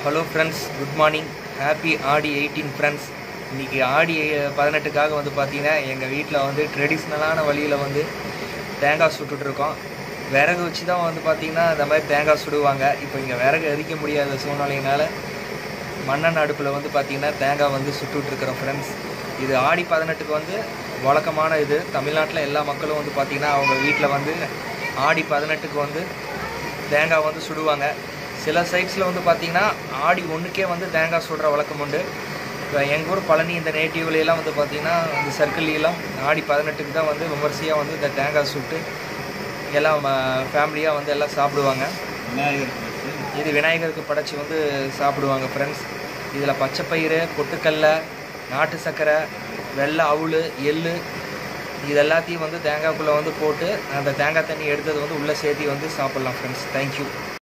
hello friends good morning happy Aadi eighteen friends இன்றைக்கி ஆடி பதினெட்டுக்காக வந்து பார்த்தீங்கன்னா எங்கள் வீட்டில் வந்து ட்ரெடிஷ்னலான வழியில் வந்து தேங்காய் சுட்டுட்ருக்கோம் விறகு வச்சு தான் வந்து பார்த்திங்கன்னா இந்த மாதிரி தேங்காய் சுடுவாங்க இப்போ இங்கே விறகு எரிக்க முடியாத சூழ்நிலையினால மண்ணெண்ண அடுப்பில் வந்து பார்த்திங்கன்னா தேங்காய் வந்து சுட்டுட்ருக்குறோம் ஃப்ரெண்ட்ஸ் இது ஆடி பதினெட்டுக்கு வந்து வழக்கமான இது தமிழ்நாட்டில் எல்லா மக்களும் வந்து பார்த்திங்கன்னா அவங்க வீட்டில் வந்து ஆடி பதினெட்டுக்கு வந்து தேங்காய் வந்து சுடுவாங்க சில சைட்ஸில் வந்து பார்த்திங்கன்னா ஆடி ஒன்றுக்கே வந்து தேங்காய் சுடுற வழக்கம் உண்டு இப்போ எங்கள் ஊர் பழனி இந்த நேட்டிவ்லாம் வந்து பார்த்திங்கன்னா இந்த சர்க்கிள்லாம் ஆடி பதினெட்டுக்கு தான் வந்து விமர்சையாக வந்து இந்த தேங்காய் சுட்டு எல்லாம் ஃபேமிலியாக வந்து எல்லாம் சாப்பிடுவாங்க விநாயகர் படைச்சு இது விநாயகருக்கு படைச்சி வந்து சாப்பிடுவாங்க ஃப்ரெண்ட்ஸ் இதில் பச்சைப்பயிறு பொட்டுக்கல்ல நாட்டு சர்க்கரை வெள்ளை அவுள் எள்ளு இது எல்லாத்தையும் வந்து தேங்காய்க்குள்ளே வந்து போட்டு அந்த தேங்காய் தண்ணி எடுத்தது வந்து உள்ளே சேர்த்தி வந்து சாப்பிட்லாம் ஃப்ரெண்ட்ஸ் தேங்க்யூ